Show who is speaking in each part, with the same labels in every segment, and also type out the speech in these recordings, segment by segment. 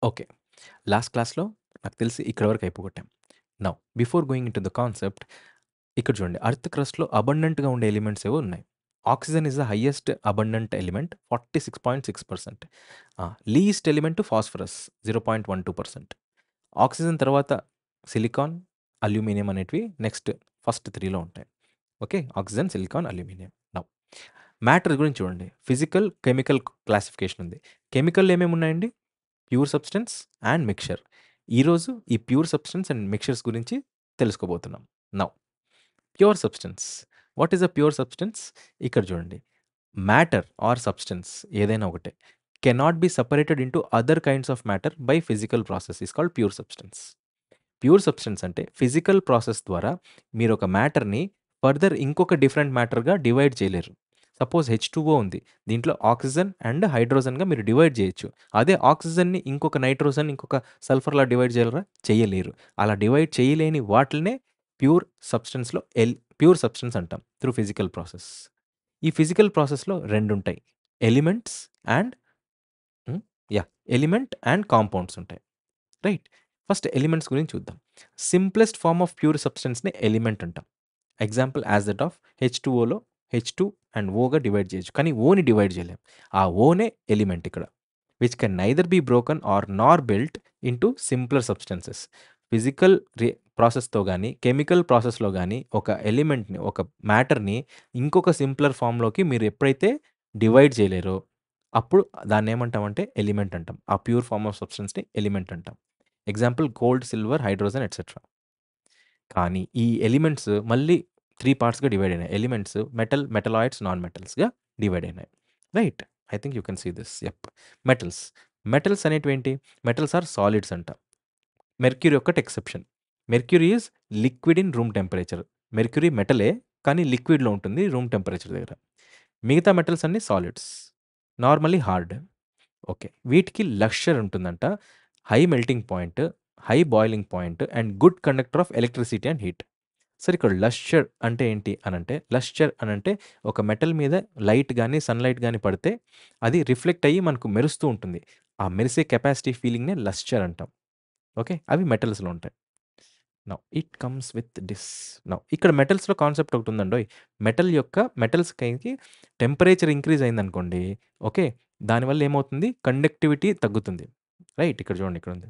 Speaker 1: Okay. Last క్లాస్‌లో నాకు తెలిసి ఇక్కడి వరకు అయిపోగొట్టాం. Now before going into the concept ఇక్కడ చూడండి. ఎర్త్ క్రస్ట్‌లో అబండెంట్‌గా ఉండే ఎలిమెంట్స్ ఏవో ఉన్నాయి. Oxygen is the highest abundant element 46.6% ఆ! Least element phosphorus 0.12%. ఆక్సిజన్ తర్వాత సిలికాన్, అల్యూమినియం అనేటివి నెక్స్ట్ ఫస్ట్ 3లో ఉంటాయి. Okay. Oxygen, silicon, aluminium. Now matter గురించి చూడండి. ఫిజికల్, కెమికల్ క్లాసిఫికేషన్ ఉంది. కెమికల్‌లో ఏమేమి ఉన్నాయండి? Pure substance and mixture. ఈరోజు ఈ ప్యూర్ సబ్స్టెన్స్ అండ్ మిక్స్చర్స్ గురించి తెలుసుకోబోతున్నాం. Now pure substance. What is a pure substance? ఇక్కడ చూడండి. మ్యాటర్ ఆర్ సబ్స్టెన్స్ ఏదైనా ఒకటే cannot be separated into other kinds of matter by physical process is called pure substance. Pure substance అంటే physical process ద్వారా మీరు ఒక మ్యాటర్‌ని ఫర్దర్ ఇంకొక డిఫరెంట్ మ్యాటర్‌గా డివైడ్ చేయలేరు. సపోజ్ హెచ్2ఓ ఉంది. దీంట్లో ఆక్సిజన్ అండ్ హైడ్రోజన్‌గా మీరు డివైడ్ చేయొచ్చు. అదే ఆక్సిజన్‌ని ఇంకొక నైట్రోజన్, ఇంకొక సల్ఫర్‌లా డివైడ్ చేయగలరా? చెయ్యలేరు. అలా డివైడ్ చేయలేని వాటిల్నే ప్యూర్ సబ్స్టెన్స్‌లో ఎల్ ప్యూర్ సబ్స్టెన్స్ అంటాం. Through physical process. ఈ ఫిజికల్ ప్రాసెస్‌లో రెండుంటాయి. Elements and hmm. Yeah! Element and compounds ఉంటాయి. రైట్. ఫస్ట్ ఎలిమెంట్స్ గురించి చూద్దాం. సింప్లెస్ట్ ఫార్మ్ ఆఫ్ ప్యూర్ సబ్స్టెన్స్‌ని ఎలిమెంట్ అంటాం. ఎగ్జాంపుల్ యాస్ దట్ ఆఫ్ హెచ్2ఓలో హెచ్2 అండ్ ఓగా డివైడ్ చేయొచ్చు. కానీ ఓని డివైడ్ చేయలేం. ఆ ఓనే ఎలిమెంట్ ఇక్కడ. Which can neither be broken or nor built into simpler substances. Physical రి ప్రాసెస్‌తో గాని, కెమికల్ ప్రాసెస్‌లో గాని ఒక ఎలిమెంట్‌ని ఒక మ్యాటర్‌ని ఇంకొక సింప్లర్ ఫార్మ్‌లోకి మీరు ఎప్పుడైతే డివైడ్ చేయలేరో అప్పుడు దాన్నేమంటామంటే ఎలిమెంట్ అంటాం. ఆ ప్యూర్ ఫార్మ్ ఆఫ్ సబ్స్టెన్స్‌ని ఎలిమెంట్ అంటాం. Example gold, silver, hydrogen etcetera. కానీ ఈ ఎలిమెంట్స్ మళ్ళీ 3 పార్ట్స్‌గా డివైడ్ అయినాయి. ఎలిమెంట్స్ మెటల్, మెటలాయిడ్స్, నాన్ మెటల్స్‌గా డివైడ్ అయినాయి. Right. I think you can see this. Yep. Metals. Metals అనేటివేంటి? మెటల్స్ ఆర్ సాలిడ్స్ అంట. మెర్క్యూరీ ఒక్కటి exception. Mercury is liquid in room temperature. Mercury మెటలే కానీ లిక్విడ్‌లో ఉంటుంది రూమ్ టెంపరేచర్ దగ్గర. మిగతా మెటల్స్ అన్నీ సాలిడ్స్. Normally hard. ఓకే. వీటికి లక్ష్చర్ ఉంటుందంట. High melting point, high boiling point and good conductor of electricity and heat. సరే ఇక్కడ లస్చర్ అంటే ఏంటి అనంటే లస్చర్ అనంటే ఒక మెటల్ మీద లైట్ గాని, సన్‌లైట్ గాని పడితే అది రిఫ్లెక్ట్ అయ్యి మనకు మెరుస్తూ ఉంటుంది. ఆ మెరిసే కెపాసిటీ ఫీలింగ్‌నే లస్చర్ అంటాం. ఓకే. అవి మెటల్స్‌లో ఉంటాయి. Now it comes with this. Now ఇక్కడ మెటల్స్‌లో కాన్సెప్ట్ ఒకటి ఉందండోయ్. మెటల్ యొక్క మెటల్స్‌కి టెంపరేచర్ ఇంక్రీజ్ అయిందనుకోండి. ఓకే. దానివల్ల ఏమవుతుంది? కండక్టివిటీ తగ్గుతుంది. రైట్. ఇక్కడ చూడండి ఇక్కడుంది.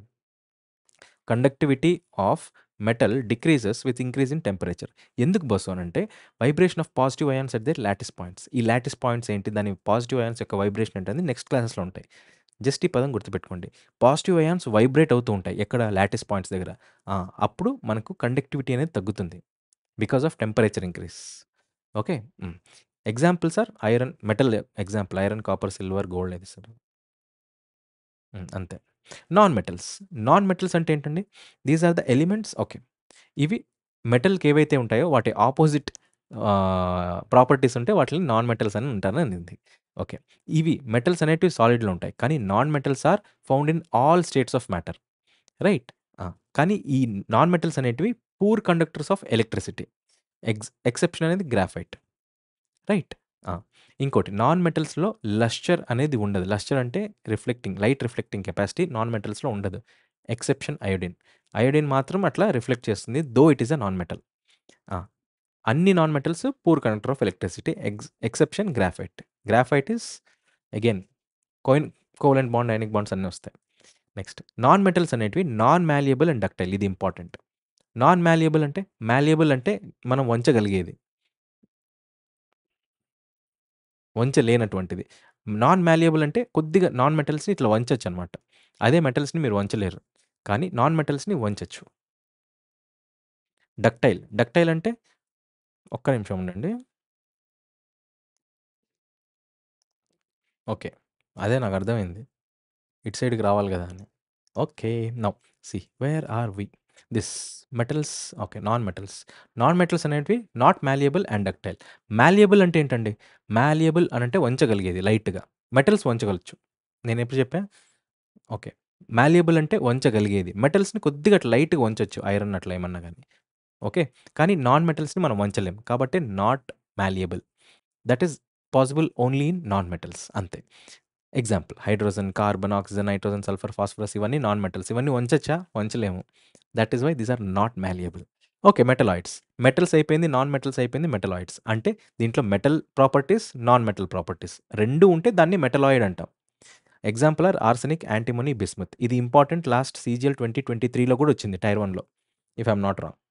Speaker 1: Conductivity of metal decreases with increase in temperature. ఎందుకు బస్సు అనంటే vibration of positive ions at their lattice points. ఈ లాటిస్ పాయింట్స్ ఏంటి? దాని పాజిటివ్ అయాన్స్ యొక్క వైబ్రేషన్ ఏంటనేది నెక్స్ట్ క్లాసెస్‌లో ఉంటాయి. జస్ట్ ఈ పదం గుర్తుపెట్టుకోండి. పాజిటివ్ అయాన్స్ వైబ్రేట్ అవుతూ ఉంటాయి. ఎక్కడ? లాటిస్ పాయింట్స్ దగ్గర. ఆ! అప్పుడు మనకు కండక్టివిటీ అనేది తగ్గుతుంది. Because of temperature increase. Okay. Hmm. Examples are iron metal example iron, copper, silver, gold ఏది ఇస్తారు? హ్మ్. అంతే. Non metals. నాన్ మెటల్స్ అంటే ఏంటండి? These are the elements okay. ఇవి మెటల్‌కి ఏవైతే ఉంటాయో వాటి అపోజిట్ ఆహ్, ప్రాపర్టీస్ ఉంటే వాటిని నాన్ మెటల్స్ అని అంటారనింది. ఓకే. ఇవి మెటల్స్ అనేటివి సాలిడ్‌లో ఉంటాయి. కానీ non metals are found in all states of matter. Right. ఆ! కానీ ఈ నాన్ మెటల్స్ అనేటివి poor conductors of electricity. Ex exception అనేది గ్రాఫైట్. రైట్. ఆ! ఇంకోటి నాన్ మెటల్స్‌లో లస్చర్ అనేది ఉండదు. లస్చర్ అంటే reflecting light reflecting capacity non మెటల్స్‌లో ఉండదు. Exception iodine. అయోడిన్ మాత్రం అట్లా రిఫ్లెక్ట్ చేస్తుంది. Tho it is a non metal. ఆ! అన్ని non metals poor conductor of electricity ex exception graphite. Graphite is again కోయిన్ కోవలెంట్ బాండ్, అయానిక్ బాండ్స్ అన్నీ వస్తాయి. నెక్స్ట్ నాన్ మెటల్స్ అనేటివి నాన్ మాల్యబుల్ అండ్ డక్టైల్ ఇది ఇంపార్టెంట్. నాన్ మాల్యబుల్ అంటే malleable అంటే మనం వంచగలిగేది. వంచలేనటువంటిది. నాన్ మాల్యబుల్ అంటే కొద్దిగా నాన్ మెటల్స్‌ని ఇట్లా వంచొచ్చనమాట. అదే మెటల్స్‌ని మీరు వంచలేరు. కానీ నాన్ మెటల్స్‌ని వంచొచ్చు. డక్టైల్. డక్టైల్ అంటే ఒక్క నిమిషం ఉండండి. ఓకే. అదే నాకు అర్థమైంది. ఇటు సైడ్‌కి రావాలి గదా! అని. Okay. Now see where are we? This metals okay. Non metals. Non metals అనేటివి not malleable and ductile. Malleable అంటే ఏంటండి? మాల్యబుల్ అనంటే వంచగలిగేది లైట్‌గా. మెటల్స్ వంచగలచ్చు. నేనెప్పుడు చెప్పా? ఓకే. మాల్యబుల్ అంటే వంచగలిగేది. మెటల్స్‌ని కొద్దిగా అట్లా లైట్‌గా వంచొచ్చు. ఐరన్ అట్లా ఏమన్నా గాని. ఓకే. కానీ నాన్ మెటల్స్‌ని మనం వంచలేం. కాబట్టి not malleable. That is possible only in non metals అంతే. Example hydrogen, carbon, oxygen, nitrogen, sulphur, phosphorus ఇవన్నీ నాన్ మెటల్స్. ఇవన్నీ వంచొచ్చా? వంచలేము. That is why these are not malleable. Okay. Metalloids. Metals అయిపోయింది. నాన్ మెటల్స్ అయిపోయింది. మెటలాయిడ్స్. అంటే దీంట్లో metal properties, non metal properties 2 ఉంటే దాన్ని మెటలాయిడ్ అంటాం. Example are arsenic, antimony, bismuth. ఇది ఇంపార్టెంట్ లాస్ట్ సీజీఎల్ 2023లో కూడా వచ్చింది టైర్ 1లో if I am not wrong.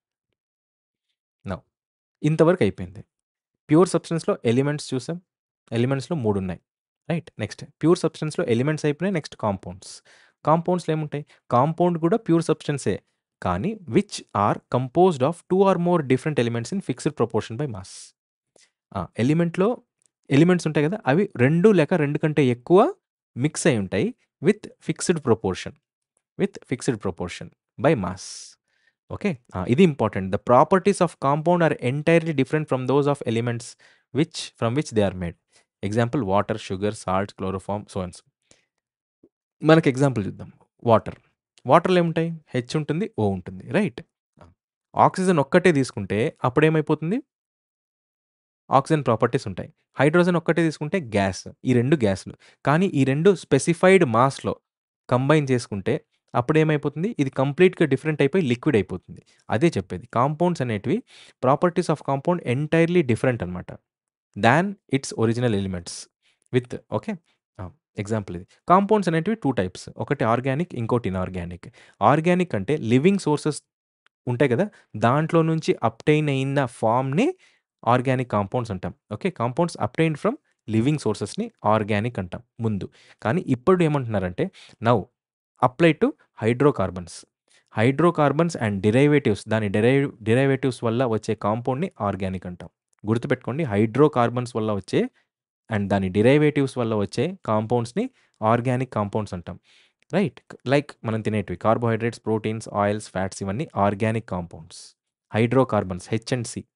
Speaker 1: Now ఇంతవరకు అయిపోయింది. ప్యూర్ సబ్స్టెన్స్‌లో ఎలిమెంట్స్ చూసాం. ఎలిమెంట్స్‌లో 3 ఉన్నాయి. రైట్. నెక్స్ట్ ప్యూర్ సబ్స్టెన్స్‌లో ఎలిమెంట్స్ అయిపోయినాయి. Next compounds. కాంపౌండ్స్‌లో ఏముంటాయి? కాంపౌండ్ కూడా ప్యూర్ సబ్స్టెన్సే. కానీ which are composed of 2 or more different elements in fixed proportion by mass. ఆ! ఎలిమెంట్‌లో ఎలిమెంట్స్ ఉంటాయి కదా! అవి 2 లేక 2 కంటే ఎక్కువ మిక్స్ అయ్యి ఉంటాయి with fixed proportion. With fixed proportion by mass. Okay. ఆ! ఇది important. The properties of compound are entirely different from those of elements which from which they are made. Example water, sugar, salt, chloroform so and so. మనకి example చూద్దాం. Water. వాటర్‌లో ఏముంటాయి? H ఉంటుంది. ఓ ఉంటుంది. Right. Oxygen ఒక్కటే తీసుకుంటే అప్పుడేమైపోతుంది? Oxygen properties ఉంటాయి. హైడ్రోజన్ ఒక్కటే తీసుకుంటే గ్యాస్. ఈ 2 గ్యాస్‌లు. కానీ ఈ 2 స్పెసిఫైడ్ మాస్‌లో కంబైన్ చేసుకుంటే అప్పుడేమైపోతుంది? ఇది కంప్లీట్‌గా డిఫరెంట్ అయిపోయి లిక్విడ్ అయిపోతుంది. అదే చెప్పేది. కాంపౌండ్స్ అనేటివి properties of compound entirely different అనమాట. Than its original elements with okay. ఆ! ఎగ్జాంపుల్ ఇది. కాంపౌండ్స్ అనేటివి 2 టైప్స్. ఒకటి ఆర్గానిక్, ఇంకోటి ఇనార్గానిక్. ఆర్గానిక్ అంటే లివింగ్ సోర్సెస్ ఉంటాయి కదా! దాంట్లో నుంచి అబ్టైన్ అయిన ఫార్మ్‌ని ఆర్గానిక్ కాంపౌండ్స్ అంటాం. Okay. Compounds obtained from living సోర్సెస్‌ని ఆర్గానిక్ అంటాం ముందు. కానీ ఇప్పుడు ఏమంటున్నారంటే now apply to hydrocarbons. Hydrocarbons and derivatives దాని డెరైవ్ డెరివేటివ్స్ వల్ల వచ్చే కాంపౌండ్‌ని ఆర్గానిక్ అంటాం. గుర్తుపెట్టుకోండి హైడ్రోకార్బన్స్ వల్ల వచ్చే అండ్ దాని డెరివేటివ్స్ వల్ల వచ్చే కాంపౌండ్స్‌ని ఆర్గానిక్ కాంపౌండ్స్ అంటాం. రైట్. లైక్ మనం తినేటివి కార్బోహైడ్రేట్స్, ప్రోటీన్స్, ఆయిల్స్, ఫ్యాట్స్ ఇవన్నీ organic compounds. Hydrocarbons H and C.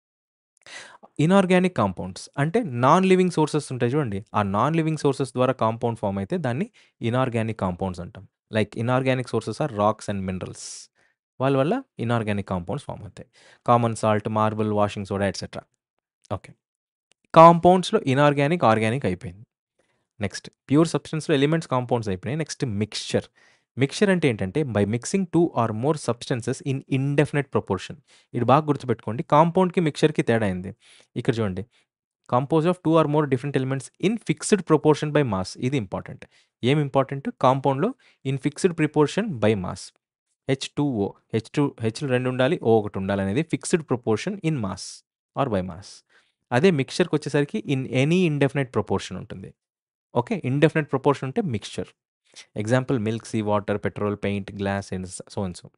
Speaker 1: Inorganic compounds అంటే నాన్ లివింగ్ సోర్సెస్ ఉంటాయి చూడండి. ఆ నాన్ లివింగ్ సోర్సెస్ ద్వారా కాంపౌండ్ ఫార్మ్ అయితే దాన్ని ఇనార్గానిక్ కాంపౌండ్స్ అంటాం. Like inorganic sources are rocks and minerals. వాళ్ళ వల్ల ఇనార్గానిక్ కాంపౌండ్స్ ఫార్మ్ అవుతాయి. Common salt, marble, washing soda etcetera. Okay. కాంపౌండ్స్‌లో ఇనార్గానిక్, ఆర్గానిక్ అయిపోయింది. నెక్స్ట్ ప్యూర్ సబ్స్టెన్స్‌లో ఎలిమెంట్స్, కాంపౌండ్స్ అయిపోయినాయి. Next mixture. మిక్స్చర్ అంటే ఏంటంటే by mixing 2 or more substances in indefinite proportion. ఇది బాగా గుర్తుపెట్టుకోండి. కాంపౌండ్‌కి, మిక్స్చర్‌కి తేడా ఏంది? ఇక్కడ చూడండి. Composed of 2 or more different elements in fixed proportion by mass. ఇది ఇంపార్టెంట్. ఏం ఇంపార్టెంట్? కాంపౌండ్‌లో in fixed proportion by mass. H two O H two హెచ్‌లు 2 ఉండాలి. ఓ ఒకటి ఉండాలనేది fixed proportion in mass or by mass. అదే మిక్స్చర్‌కి వచ్చేసరికి ఇన్ ఎనీ ఇండెఫినిట్ ప్రపోర్షన్ ఉంటుంది. ఓకే. ఇండెఫినిట్ ప్రపోర్షన్ ఉంటే mixture. Example milk, sea water, petrol, paint, glass and so and so.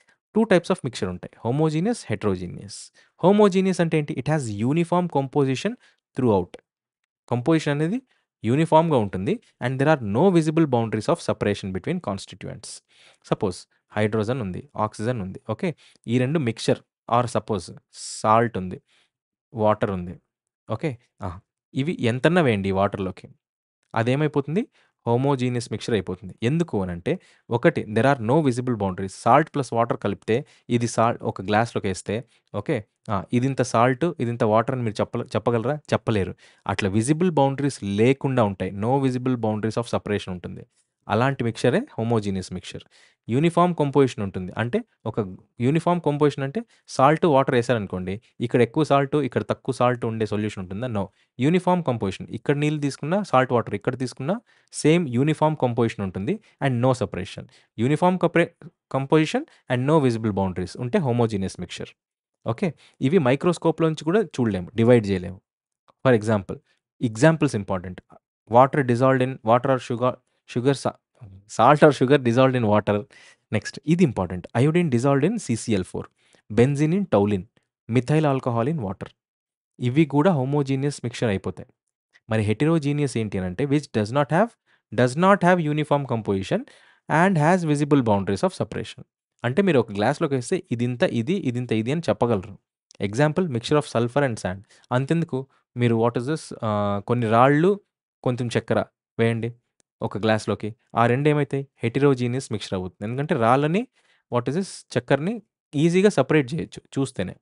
Speaker 1: 2 types of mixture ఉంటాయి. Homogeneous, heterogeneous. హోమోజీనియస్ అంటే ఏంటి? It has uniform composition throughout. Composition అనేది యూనిఫార్మ్‌గా ఉంటుంది. And there are no visible boundaries of separation between constituents. Suppose hydrogen ఉంది. Oxygen ఉంది. Okay. ఈ 2 mixture or suppose salt ఉంది. వాటర్ ఉంది. ఓకే. ఆ! ఇవి ఎంతన్నా వేయండి ఈ వాటర్‌లోకి. అదేమైపోతుంది? హోమోజీనియస్ మిక్స్చర్ అయిపోతుంది. ఎందుకు అనంటే ఒకటి there are no visible boundaries. Salt plus water కలిపితే ఇది సాల్ట్ ఒక గ్లాస్‌లోకేస్తే ఓకే. ఆ! ఇదింత సాల్ట్, ఇదింత వాటర్ అని మీరు చెప్పల చెప్పగలరా? చెప్పలేరు. అట్లా విజిబుల్ బౌండరీస్ లేకుండా ఉంటాయి. No visible boundaries of separation ఉంటుంది. అలాంటి మిక్స్చరే హోమోజీనియస్ మిక్స్చర్. యూనిఫార్మ్ కంపోజిషన్ ఉంటుంది. అంటే ఒక యూనిఫార్మ్ కంపోజిషన్ అంటే సాల్ట్, వాటర్ ఏసారనుకోండి. ఇక్కడ ఎక్కువ సాల్ట్, ఇక్కడ తక్కువ సాల్ట్ ఉండే సొల్యూషన్ ఉంటుందా? నో. Uniform composition. ఇక్కడ నీళ్ళు తీసుకున్నా సాల్ట్ వాటర్ ఇక్కడ తీసుకున్నా సేమ్ యూనిఫార్మ్ కంపోజిషన్ ఉంటుంది. And no separation. యూనిఫార్మ్ కపరే composition and no visible boundaries ఉంటే హోమోజీనియస్ మిక్స్చర్. ఓకే. ఇవి మైక్రోస్కోప్‌లోంచి కూడా చూడలేము. డివైడ్ చేయలేము. For example examples important. Water dissolved in water or sugar sugar sa salt or sugar dissolved in water. Next ఇది important. Iodine dissolved in సీసీఎల్4. Benzene in toluene. Methyl alcohol in water. ఇవి కూడా homogeneous mixture అయిపోతాయి. మరి heterogeneous ఏంటి అనంటే which does not have does not have uniform composition and has visible boundaries of separation. అంటే మీరు ఒక గ్లాస్‌లోకేస్తే ఇదింత ఇది, ఇదింత ఇది అని చెప్పగలరు. Example mixture of sulphur and sand. అంతెందుకు మీరు వాట్ ఈస్ దిస్ ఆహ్, కొన్ని రాళ్ళు, కొంచెం చక్కెర వేయండి ఒక గ్లాస్‌లోకి. ఆ 2 ఏమైతాయి? హెటెరోజీనియస్ మిక్స్చర్ అవుతుంది. ఎందుకంటే రాళ్ళని వాట్ ఈస్ దిస్ చక్కెరని ఈజీగా సెపరేట్ చేయొచ్చు చూస్తేనే.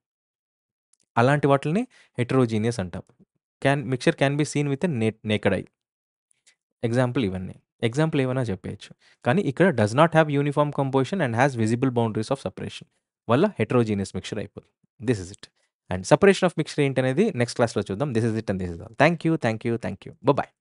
Speaker 1: అలాంటి వాటిల్ని హెటెరోజీనియస్ అంటాం. Can mixture can be seen with a నే నేకెడ్ ఐ. ఎగ్జాంపుల్ ఇవన్నీ. ఎగ్జాంపుల్ ఏవైనా చెప్పేయొచ్చు. కానీ ఇక్కడ does not have uniform composition and has visible boundaries of separation వల్ల హెటెరోజీనియస్ మిక్స్చర్ అయిపోతుంది. This is it. And separation of mixture ఏంటనేది next క్లాస్‌లో చూద్దాం. This is it and this is all. Thank you. Thank you. Thank you. Bye by.